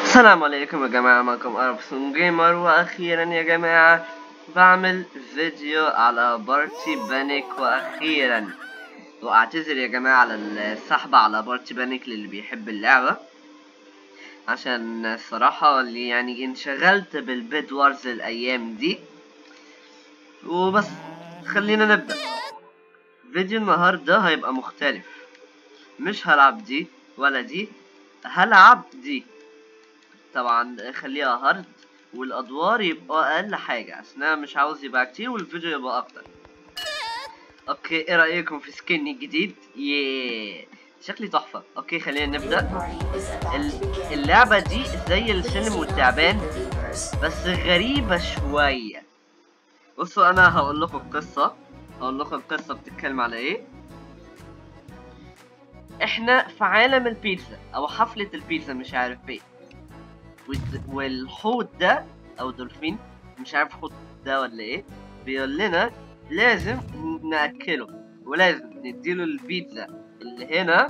السلام عليكم يا جماعة معكم أربسون جيمر وأخيرا يا جماعة بعمل فيديو على بارتي بانيك وأخيرا وأعتذر يا جماعة على السحب على بارتي بانيك للي بيحب اللعبة عشان الصراحة اللي يعني انشغلت بالبيد وارز الأيام دي وبس خلينا نبدأ فيديو النهاردة هيبقى مختلف مش هلعب دي ولا دي هلعب دي طبعا خليها هارد والادوار يبقى اقل حاجه عشان انا مش عاوز يبقى كتير والفيديو يبقى اكتر اوكي ايه رايكم في سكني الجديد ياه شكلي تحفه اوكي خلينا نبدا ال- اللعبه دي زي السلم والتعبان بس غريبه شويه بصوا انا هقول لكم القصه هقول لكم القصه بتتكلم على ايه احنا في عالم البيتزا او حفله البيتزا مش عارف ايه والد- والحوت ده او دولفين مش عارف حوت ده ولا ايه بيقول لنا لازم ناكله ولازم نديله البيتزا اللي هنا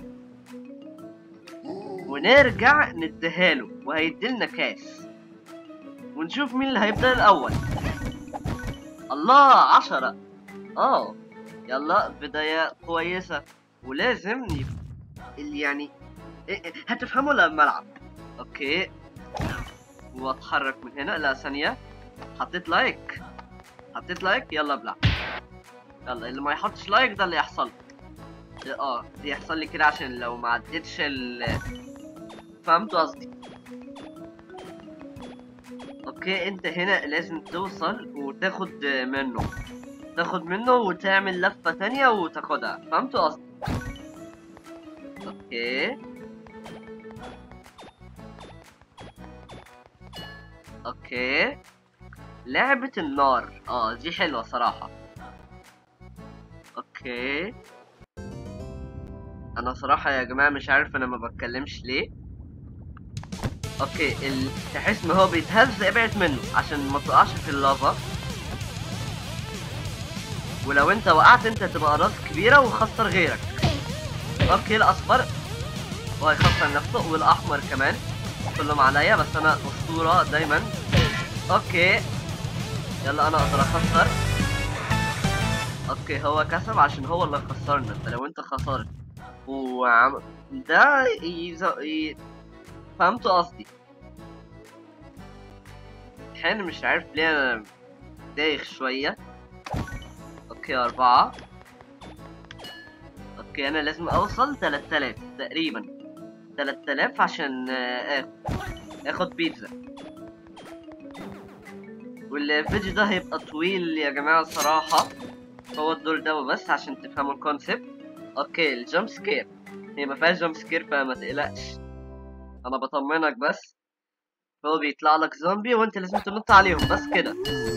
ونرجع نديهاله وهيديلنا كاس ونشوف مين اللي هيبدأ الأول الله عشرة اه يلا بداية كويسة ولازم يب... اللي يعني إيه- إيه، هتفهموا لما ألعب اوكي واتحرك من هنا لا ثانية حطيت لايك حطيت لايك يلا ابلع يلا اللي ما يحطش لايك ده اللي يحصل اه دي يحصل لي كده عشان لو ما عدتش ال فهمتوا قصدي اوكي انت هنا لازم توصل وتاخد منه تاخد منه وتعمل لفة تانية وتاخدها فهمتوا قصدي اوكي اوكي لعبة النار اه دي حلوة صراحة اوكي انا صراحة يا جماعة مش عارف انا ما بتكلمش ليه اوكي ال... تحس ان هو بيتهز ابعد منه عشان ما تقعش في اللافا ولو انت وقعت انت تبقى راس كبيرة وخسر غيرك اوكي الاصفر هو هيخسر نفسه والاحمر كمان كلهم عليا بس انا اسطورة دايما اوكي يلا انا اقدر اخسر اوكي هو كسب عشان هو اللي خسرنا فلو انت خسرت وعم ده يز... ي... فهمتوا قصدي الحين مش عارف ليه انا دايخ شوية اوكي اربعة اوكي انا لازم اوصل تلات آلاف تقريبا تلات آلاف عشان آه، اخد اخد بيتزا والفيديو ده هيبقى طويل يا جماعة صراحة هو الدور ده وبس عشان تفهموا الكونسيبت اوكي الجمب سكير هي ما فيهاش جمب سكير فما تقلقش انا بطمنك بس هو بيطلع لك زومبي وانت لازم تنط عليهم بس كده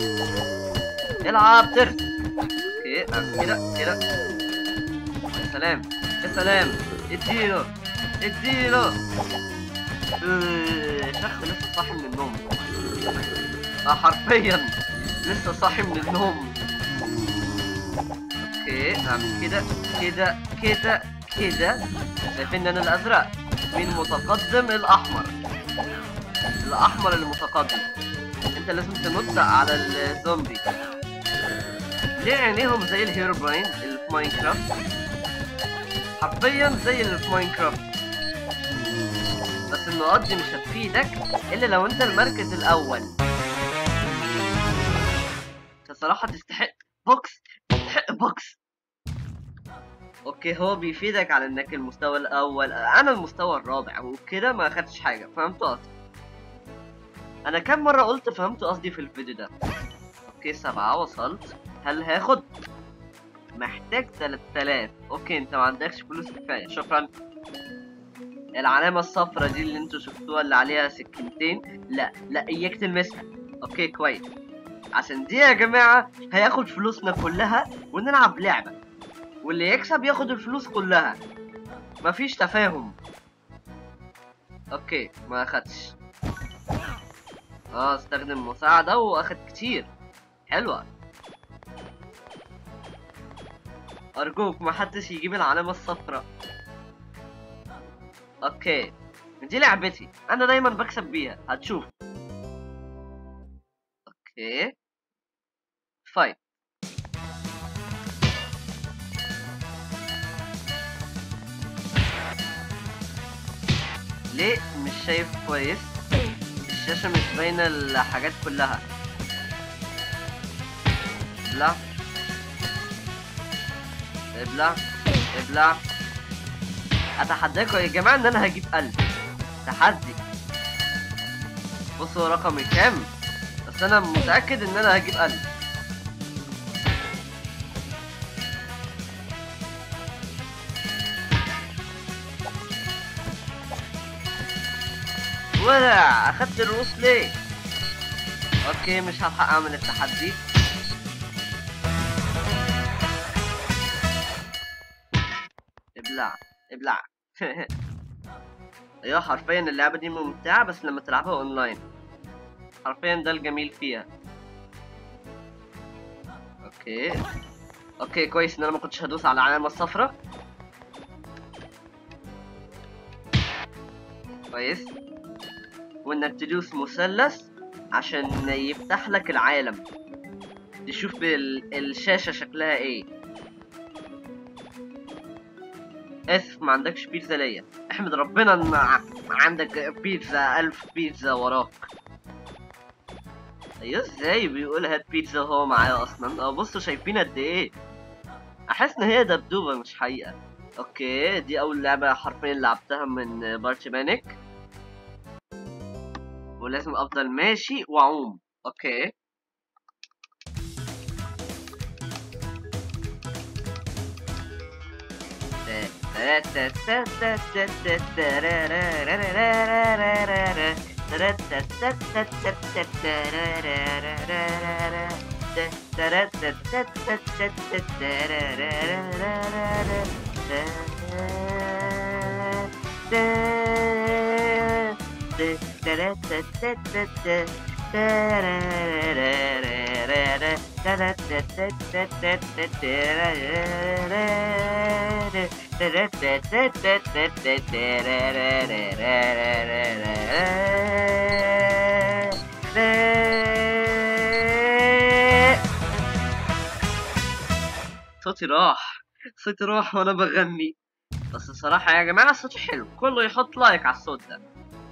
العب تر اوكي اعمل كده كده يا سلام يا سلام اديله اديله آه، شخ لسه صاحي من النوم اه حرفيا لسه صاحي من النوم اوكي اعمل كده كده كده كده شايفين ان انا الازرق مين متقدم الاحمر الاحمر المتقدم انت لازم تنط على الزومبي ليه عينيهم زي الهيرو براين اللي في ماينكرافت حرفيا زي اللي في ماينكرافت بس النقاط دي مش هتفيدك الا لو انت المركز الاول انت صراحة تستحق بوكس تستحق بوكس اوكي هو بيفيدك على انك المستوى الاول انا المستوى الرابع وكده ما اخدتش حاجة فهمتوا قصدي انا كم مرة قلت فهمتوا قصدي في الفيديو ده اوكي سبعة وصلت هل هاخد محتاج 3000 اوكي انت ما عندكش فلوس كفاية شكرا العلامة الصفرا دي اللي انتوا شفتوها اللي عليها سكينتين لا لا اياك تلمسها اوكي كويس عشان دي يا جماعة هياخد فلوسنا كلها ونلعب لعبة واللي يكسب ياخد الفلوس كلها مفيش تفاهم اوكي ما اخدش اه استخدم مساعدة واخد كتير حلوة ارجوك ما حدش يجيب العلامة الصفراء اوكي دي لعبتي انا دايما بكسب بيها هتشوف اوكي فايت ليه مش شايف كويس الشاشة مش باينة الحاجات كلها ابلع ابلع ابلع اتحداكم يا جماعة ان انا هجيب قلب تحدي بصوا رقمي كام بس انا متأكد ان انا هجيب قلب ولع اخدت الرؤوس ليه اوكي مش هلحق اعمل التحدي ابلع ابلع ايوه حرفيا اللعبة دي ممتعة بس لما تلعبها اونلاين حرفيا ده الجميل فيها اوكي اوكي كويس ان انا ما كنتش هدوس على العلامة الصفراء كويس وانك تدوس مثلث عشان يفتح لك العالم تشوف ال- الشاشة شكلها ايه اسف ما عندكش بيتزا ليا احمد ربنا ان ع- عندك بيتزا الف بيتزا وراك ايوه ازاي بيقول هات بيتزا وهو معايا اصلا اه بصوا شايفين قد ايه احس ان هي دبدوبة مش حقيقة اوكي دي اول لعبة حرفيا لعبتها من بارتي بانيك ولازم افضل ماشي واعوم اوكي صوتي راح صوتي راح وانا بغني بس الصراحة يا جماعة صوتي حلو كله يحط لايك على الصوت ده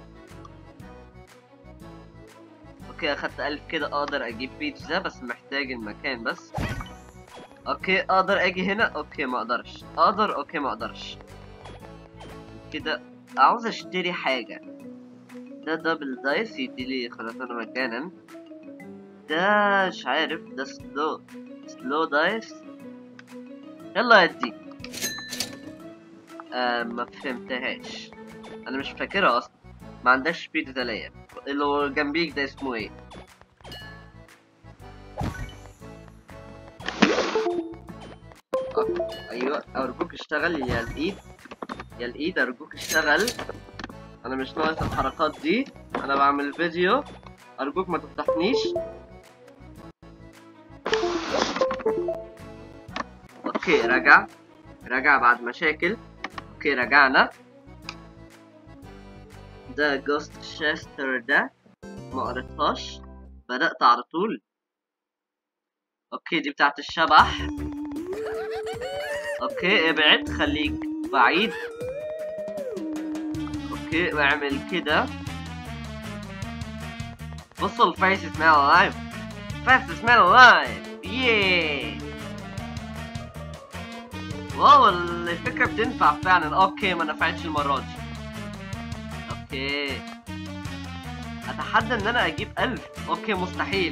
اوكي اخدت الف كده اقدر اجيب بيتزا بس محتاج المكان بس اوكي اقدر اجي هنا اوكي ما اقدرش اقدر اوكي ما اقدرش كده عاوز اشتري حاجة ده دبل دايس يديلي خرسانة مجانا ده مش عارف ده سلو سلو دايس يلا ادي آه ما فهمتهاش انا مش فاكرها اصلا ما عندهاش بيتزا ليا اللي جنبيك ده اسمه ايه أوك. ايوه ارجوك اشتغل يا الايد يا الايد ارجوك اشتغل انا مش ناقص الحركات دي انا بعمل فيديو ارجوك ما تفتحنيش اوكي رجع رجع بعد مشاكل اوكي رجعنا ده جوست شاستر ده ما قريتهاش بدأت على طول اوكي دي بتاعت الشبح اوكي ابعد خليك بعيد اوكي واعمل كده بصوا الفيس اسمها لايف فيس اسمها لايف ياه واو الفكرة بتنفع فعلا اوكي ما نفعتش المرة دي اوكي اتحدى ان انا اجيب الف اوكي مستحيل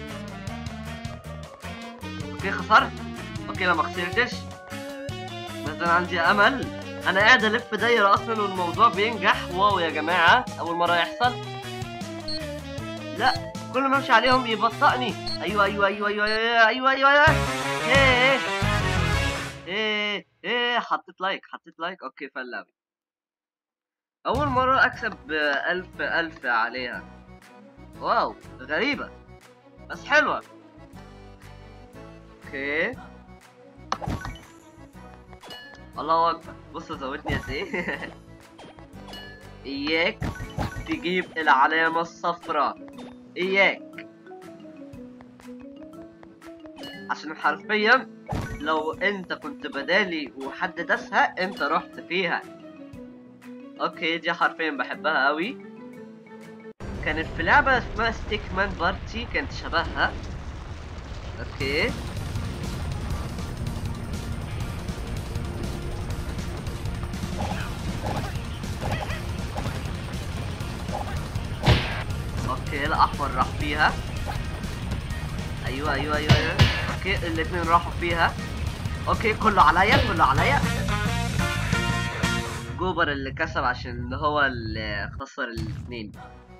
اوكي خسرت اوكي لا ما خسرتش بس انا عندي امل انا قاعد الف دايره اصلا والموضوع بينجح واو يا جماعه اول مره يحصل لا كل ما امشي عليهم يبطئني ايوه ايوه ايوه ايوه ايوه ايوه ايوه, أيوة. ايه ايه ايه حطيت لايك حطيت لايك اوكي فلاوي اول مره اكسب الف الف عليها واو غريبه بس حلوه اوكي الله اكبر بص زودني قد ايه اياك تجيب العلامة الصفراء اياك عشان حرفيا لو انت كنت بدالي وحد دسها انت رحت فيها اوكي دي حرفيا بحبها قوي كانت في لعبة اسمها ستيك مان بارتي كانت شبهها اوكي اوكي الاحمر راح فيها ايوه ايوه ايوه ايوه اوكي الاتنين راحوا فيها اوكي كله عليا كله عليا جوبر اللي كسب عشان هو اللي خسر الاتنين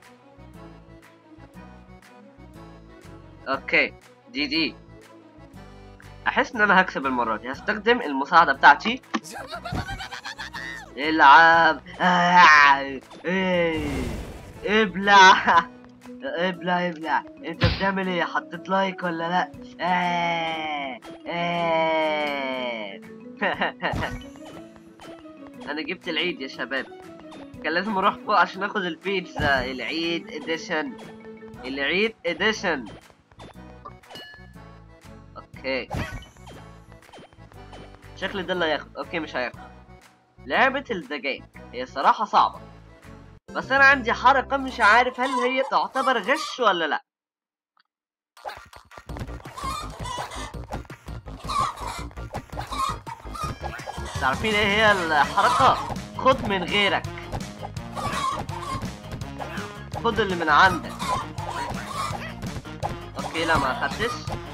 اوكي دي دي احس ان انا هكسب المره دي هستخدم المساعده بتاعتي العب آه. إيه. ابلع ابلع ابلع انت بتعمل ايه حطيت لايك ولا لا آه. آه. انا جبت العيد يا شباب كان لازم اروح فوق عشان اخد البيتزا العيد اديشن العيد اديشن اوكي شكل ده اللي هياخد اوكي مش هياخد لعبة الدجاج هي صراحة صعبة بس انا عندي حركة مش عارف هل هي تعتبر غش ولا لا تعرفين ايه هي الحركة خد من غيرك خد اللي من عندك اوكي لا ما اخدتش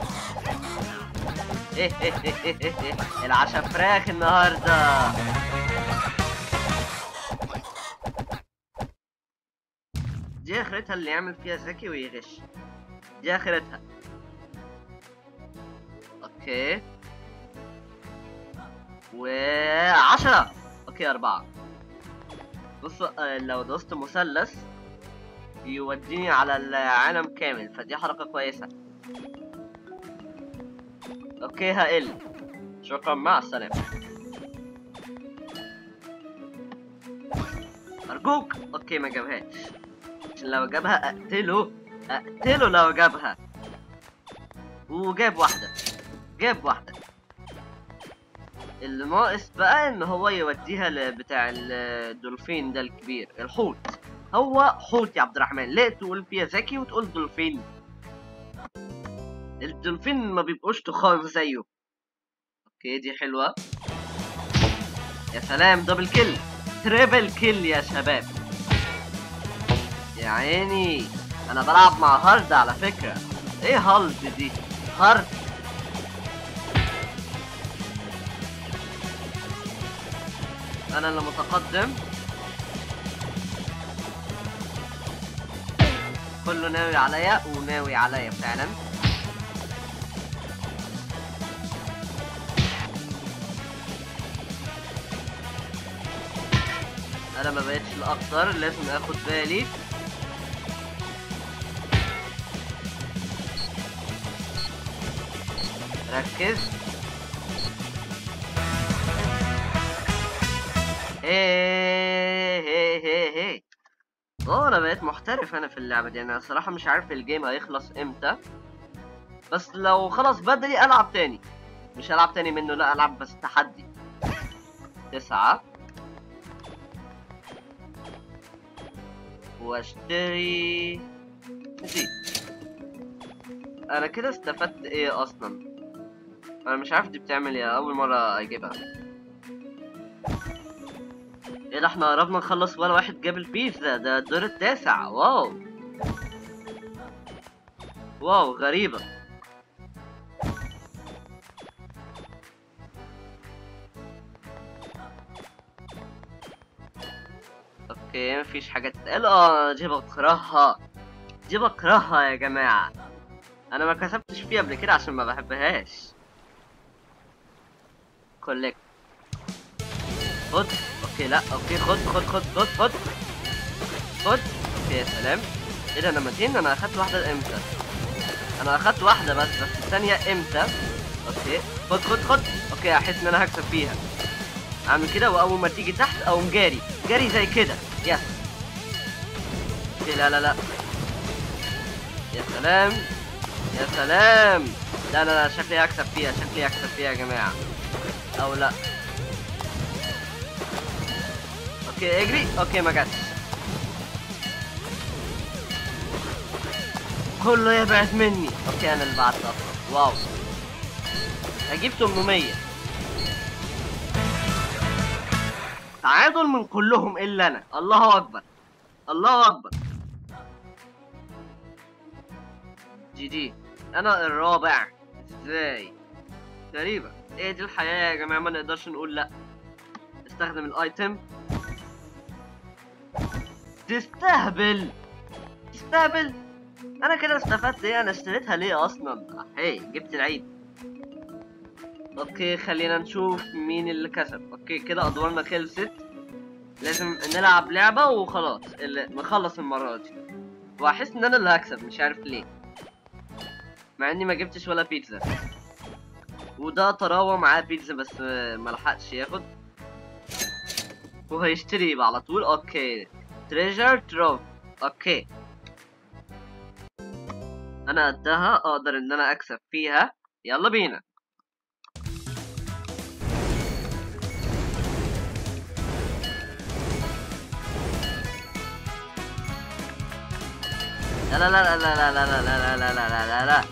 ايه ايه ايه ايه ايه ايه العشاء فراخ النهارده دي اخرتها اللي يعمل فيها ذكي ويغش دي اخرتها اوكي وعشرة اوكي اربعة بصوا آه، لو دوست مثلث يوديني على العالم كامل فدي حركة كويسة اوكي هقل شكرا مع السلامة ارجوك اوكي ما جابهاش عشان لو جابها اقتله اقتله لو جابها وجاب واحدة جاب واحدة اللي ناقص بقى ان هو يوديها لبتاع الدولفين ده الكبير الحوت هو حوت يا عبد الرحمن ليه تقول فيها ذكي وتقول دولفين الدولفين ما بيبقوش تخان زيه اوكي دي حلوة يا سلام دبل كيل تريبل كيل يا شباب يا عيني انا بلعب مع هارد على فكرة ايه هارد دي هارد انا اللي متقدم كله ناوي عليا وناوي عليا فعلا انا ما بقتش الاخضر لازم اخد بالي ركز ايه هي هي هي اه انا بقيت محترف انا في اللعبه دي انا صراحه مش عارف الجيم هيخلص امتى بس لو خلص بدري العب تاني مش العب تاني منه لا العب بس تحدي تسعة واشتري دي انا كده استفدت ايه اصلا انا مش عارف دي بتعمل ايه اول مرة اجيبها ايه ده احنا قربنا نخلص ولا واحد جاب البيتزا ده الدور التاسع واو واو غريبة اوكي مفيش حاجة تتقال اه دي بكرهها دي بكرهها يا جماعة انا ما كسبتش فيها قبل كده عشان ما بحبهاش كولكت خد اوكي لا اوكي خد خد خد خد خد خد اوكي يا سلام ايه ده انا متين انا اخدت واحدة امتى انا اخدت واحدة بس بس الثانية امتى اوكي خد خد خد اوكي احس ان انا هكسب فيها اعمل كده واول ما تيجي تحت اقوم جاري جاري زي كده يس اوكي لا لا لا يا سلام يا سلام لا لا لا شكلي هكسب فيها شكلي هكسب فيها يا جماعة او لا اوكي اجري اوكي ما جاتش كله يبعد مني اوكي انا اللي بعت اصلا واو هجيب 800 تعادل من كلهم الا انا الله اكبر الله اكبر جي جي انا الرابع ازاي غريبة ايه دي الحياة يا جماعة ما نقدرش نقول لا استخدم الايتم تستهبل تستهبل انا كده استفدت ايه انا اشتريتها ليه اصلا هي جبت العيد اوكي خلينا نشوف مين اللي كسب اوكي كده ادوارنا خلصت لازم نلعب لعبة وخلاص اللي نخلص المرة دي واحس ان انا اللي هكسب مش عارف ليه مع اني ما جبتش ولا بيتزا وده طراوة معاه بيتزا بس آه، ملحقش ياخد وهيشتري يبقى على طول اوكي تريجر تروف اوكي انا قدها اقدر ان انا اكسب فيها يلا بينا لا لا لا لا لا لا لا لا لا لا لا لا لا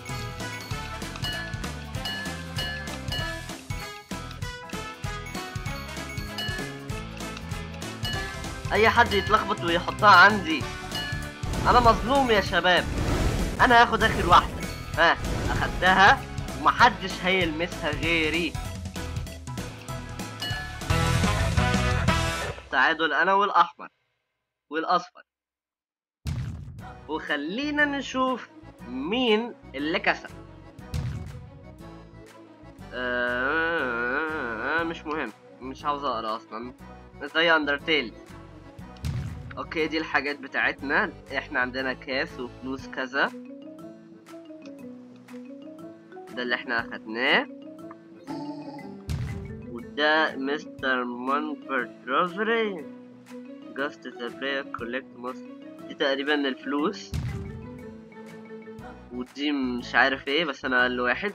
اي حد يتلخبط ويحطها عندي انا مظلوم يا شباب انا هاخد اخر واحده ها اخدتها ومحدش هيلمسها غيري تعادل انا والاحمر والاصفر وخلينا نشوف مين اللي كسب آه مش مهم مش عاوز اقرا اصلا زي اندرتيل اوكي دي الحاجات بتاعتنا احنا عندنا كاس وفلوس كذا ده اللي احنا اخدناه وده مستر مانفورد روزري جاست ذا بلاير كولكت ماست دي تقريبا الفلوس ودي مش عارف ايه بس انا اقل واحد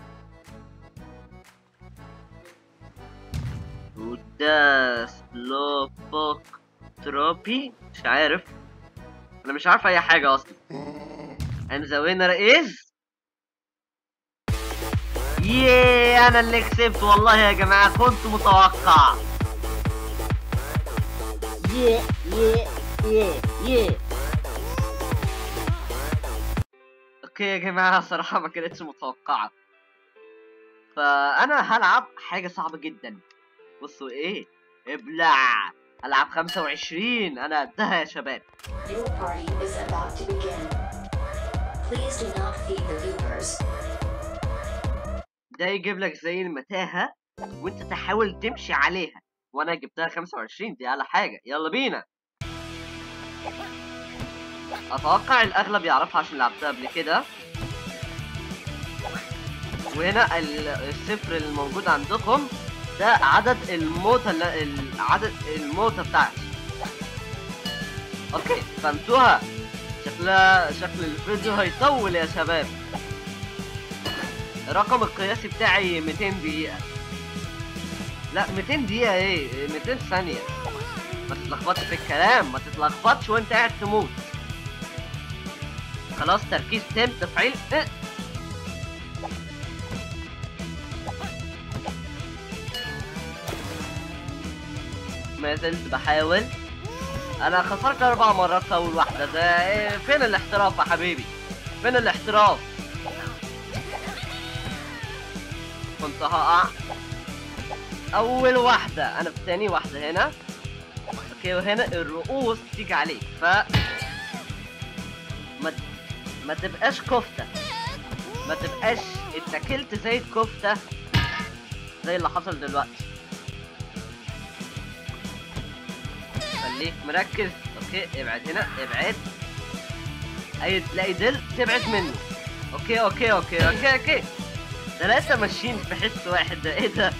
وده سلو فوك تروبي مش عارف انا مش عارف اي حاجة اصلا and the winner is ياه انا اللي كسبت والله يا جماعة كنت متوقع يه يه يه يه اوكي يا جماعة صراحة ما كانتش متوقعة فانا هلعب حاجة صعبة جدا بصوا ايه ابلع العب 25 انا قدها يا شباب Your party is about to begin. Please do not feed the Vipers. ده يجيب لك زي المتاهة وانت تحاول تمشي عليها وانا جبتها 25 دي اعلى حاجة يلا بينا اتوقع الاغلب يعرفها عشان لعبتها قبل كده وهنا ال- الصفر اللي موجود عندكم ده عدد الموتى اللي- العدد الموتى بتاعتي اوكي فهمتوها شكلها شكل الفيديو هيطول يا شباب الرقم القياسي بتاعي 200 دقيقة لا 200 دقيقة ايه 200 ثانية ما تتلخبطش في الكلام ما تتلخبطش وانت قاعد تموت خلاص تركيز تام تفعيل اه. ما زلت بحاول انا خسرت اربع مرات في اول واحدة ده ايه فين الاحتراف يا حبيبي فين الاحتراف كنت هقع اول واحدة انا في تاني واحدة هنا اوكي وهنا الرؤوس تيجي عليك ف ما ما تبقاش كفتة ما تبقاش اتاكلت زي الكفتة زي اللي حصل دلوقتي خليك مركز اوكي ابعد هنا ابعد اي تلاقي دل تبعد منه اوكي اوكي اوكي اوكي اوكي ثلاثة ماشيين في حس واحد ده ايه ده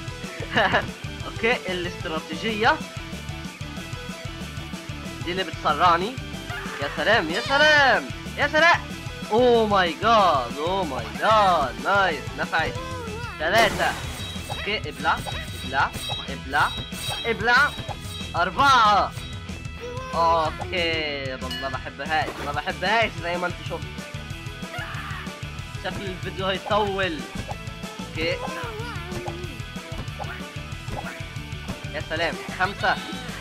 اوكي الاستراتيجية دي اللي بتسرعني يا سلام يا سلام يا سلام اوه ماي جاد اوه ماي جاد نايس نفعت ثلاثة اوكي ابلع ابلع ابلع ابلع أربعة اوكي والله بحبهاش ما بحبهاش زي ما انت شفت شكل الفيديو هيطول اوكي يا سلام خمسة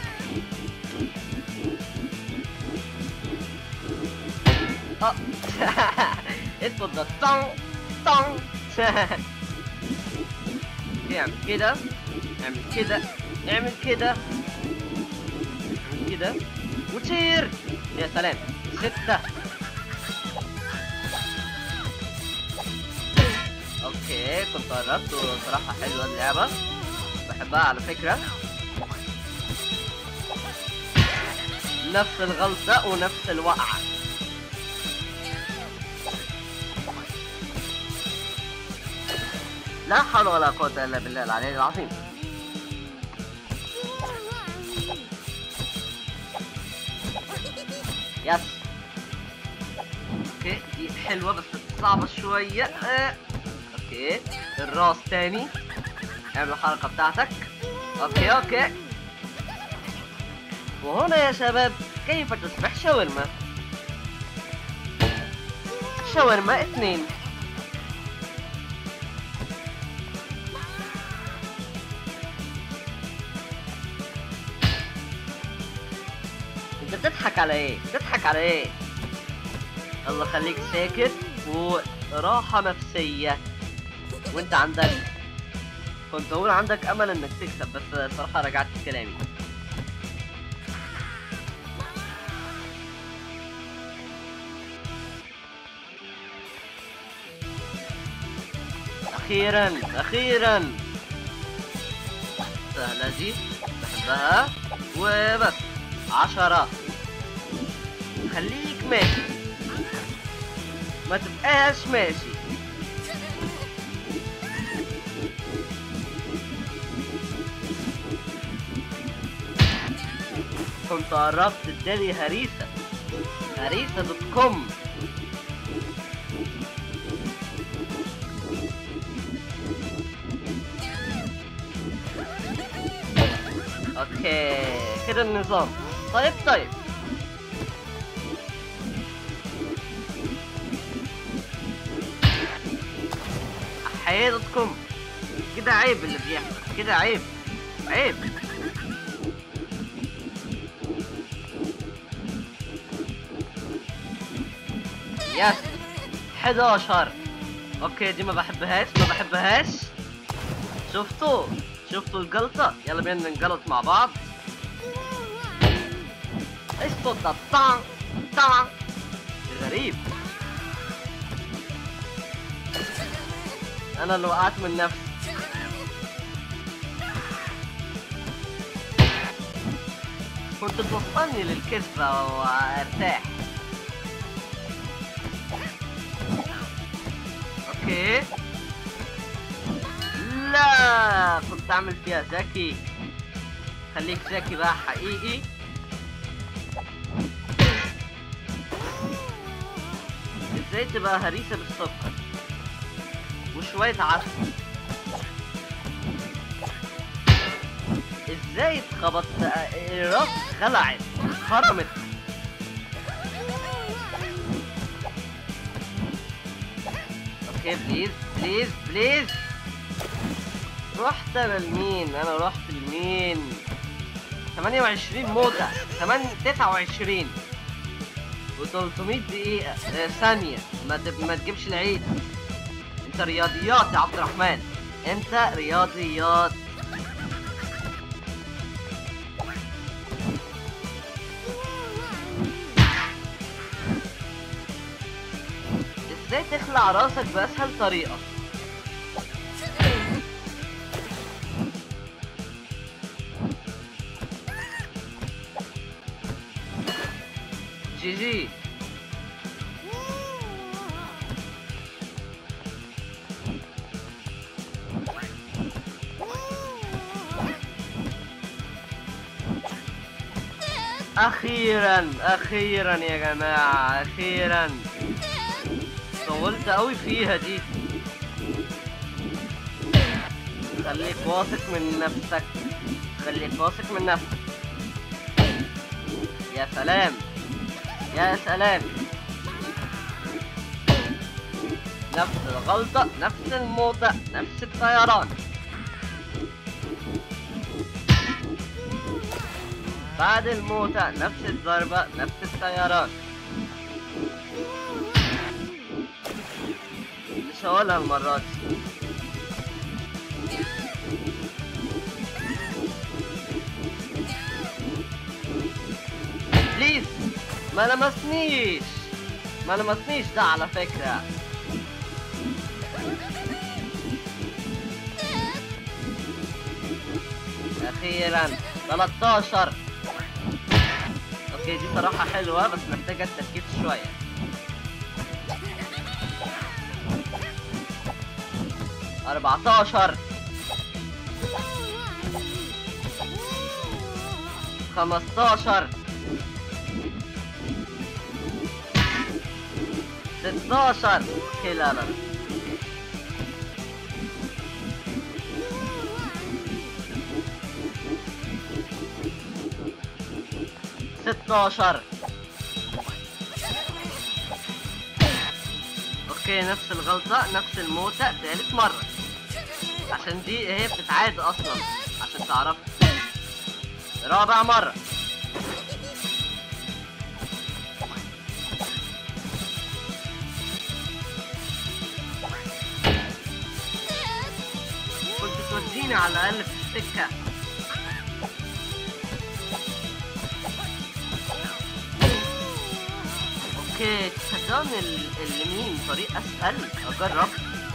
اه ادخل ده طن طن اعمل كده اعمل كده اعمل كده اعمل كده وطير يا سلام ستة اوكي كنت قربت وصراحة حلوة اللعبة بحبها على فكرة نفس الغلطة ونفس الوقعة لا حول ولا قوة إلا بالله العلي العظيم يس اوكي دي حلوة بس صعبة شوية آه. اوكي الراس تاني اعمل الحركة بتاعتك اوكي اوكي وهنا يا شباب كيف تصبح شاورما شاورما اثنين انت بتضحك على ايه بتضحك على ايه الله خليك ساكت وراحة نفسية وانت عندك كنت اقول عندك امل انك تكسب بس صراحة رجعت في كلامي اخيرا اخيرا سهلة دي بحبها وبس عشرة خليك ماشي ما تبقاش ماشي كنت قربت اداني هريسة هريسة دوت كوم اوكي كده النظام طيب طيب حياتكم كده عيب اللي بيحصل كده عيب عيب يس 11 اوكي دي ما بحبهاش ما بحبهاش شفتوا شفتوا الجلطة يلا بينا نجلط مع بعض ايش صوت ده طعن طعن غريب انا اللي وقعت من نفسي كنت توصلني للكذبة وارتاح اوكي لا كنت اعمل فيها ذكي خليك ذكي بقى حقيقي ازاي تبقى هريسة بالسكر وشوية عسل ازاي اتخبطت الراس خلعت خرمت اوكي بليز بليز بليز رحت انا لمين انا رحت لمين 28 موتة 8 29 و300 دقيقة آه، ثانية ما تب... ما تجيبش العيد انت رياضيات يا عبد الرحمن انت رياضيات ازاي تخلع راسك باسهل طريقة جي جي اخيرا اخيرا يا جماعة اخيرا طولت قوي فيها دي خليك واثق من نفسك خليك واثق من نفسك يا سلام يا سلام نفس الغلطة نفس الموتة نفس الطيران بعد الموتة نفس الضربة نفس الطيران مش هقولها المرة دي بليز ما لمسنيش ما لمسنيش ده على فكرة أخيرا 13 اوكي دي صراحة حلوة بس محتاجة تركيز شوية أربعتاشر خمستاشر ستاشر اوكي لا لا لا. ستاشر اوكي نفس الغلطة نفس الموتة تالت مرة عشان دي هي بتتعاد اصلا عشان تعرف رابع مرة كنت توديني على الاقل في السكة اوكي تصدقني ال- اليمين طريق اسهل اجرب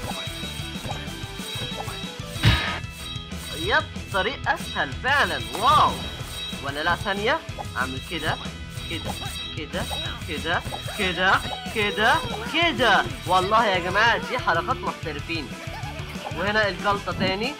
يب طريق اسهل فعلا واو ولا لا ثانية اعمل كده كده كده كده كده كده كده والله يا جماعة دي حركات محترفين وهنا الجلطة تاني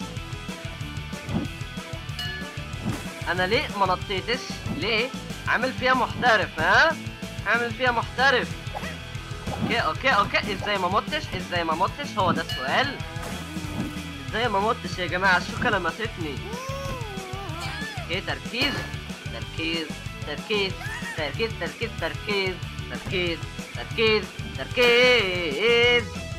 انا ليه ما نطيتش ليه عامل فيها محترف ها عامل فيها محترف اوكي اوكي اوكي ازاي ما متش ازاي ما متش هو ده السؤال ازاي ما متش يا جماعه الشوكه لمستني اوكي تركيز تركيز تركيز تركيز تركيز تركيز تركيز تركيز تركيز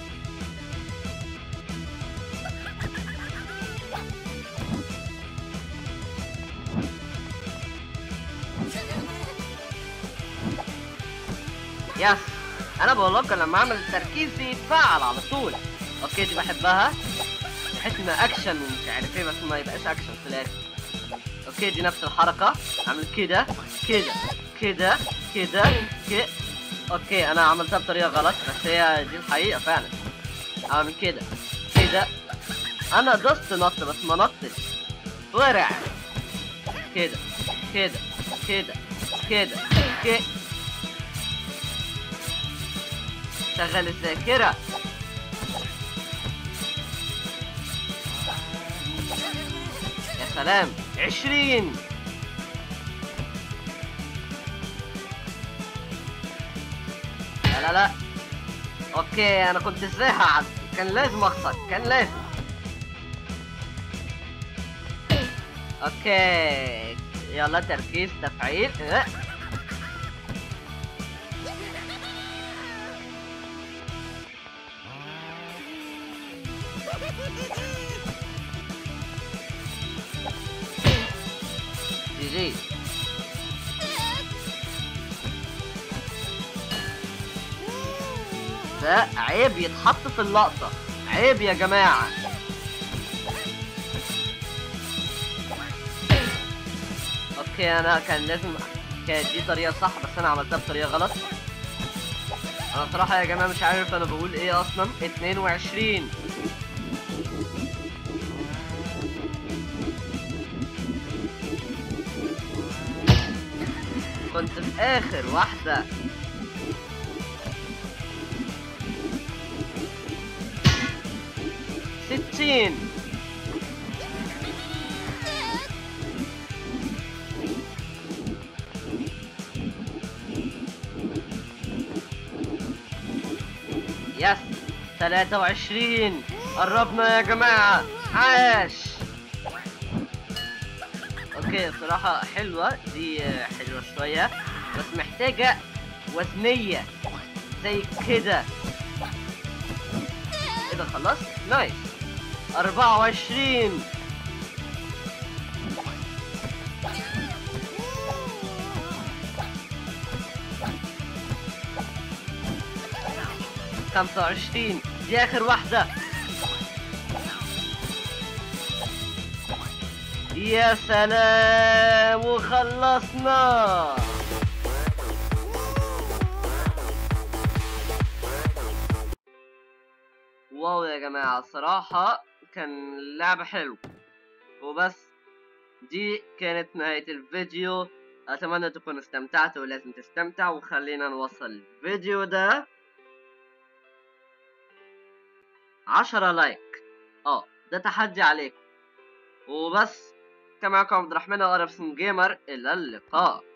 يس انا بقول لك لما اعمل التركيز يتفعل على طول اوكي دي بحبها بحس انها اكشن ومش عارف ايه بس ما يبقاش اكشن في الاخر اوكي دي نفس الحركه اعمل كده كده كده كده كده اوكي انا عملتها بطريقه غلط بس هي دي الحقيقه فعلا اعمل كده كده انا دوست نط بس ما نطتش ورع كده كده كده كده كده شغل الذاكرة يا سلام عشرين لا لا لا اوكي انا كنت ازاي هعدي كان لازم اخسر كان لازم اوكي يلا تركيز تفعيل اه. جي جي ده عيب يتحط في اللقطة عيب يا جماعة اوكي انا كان لازم كانت دي طريقة صح بس انا عملتها بطريقة غلط انا صراحة يا جماعة مش عارف انا بقول ايه اصلا 22 كنت في اخر واحدة ستين يس 23 قربنا يا جماعة عاش اوكي الصراحة حلوة دي حلوة شوية بس محتاجة وزنية زي كده كده خلاص نايس 24 خمسة وعشرين دي آخر واحدة يا سلام وخلصنا واو يا جماعة صراحة كان لعبة حلو وبس دي كانت نهاية الفيديو أتمنى تكونوا استمتعتوا ولازم تستمتعوا وخلينا نوصل الفيديو ده عشرة لايك اه ده تحدي عليكم وبس كان معكم عبد الرحمن أقرب سن جيمر إلى اللقاء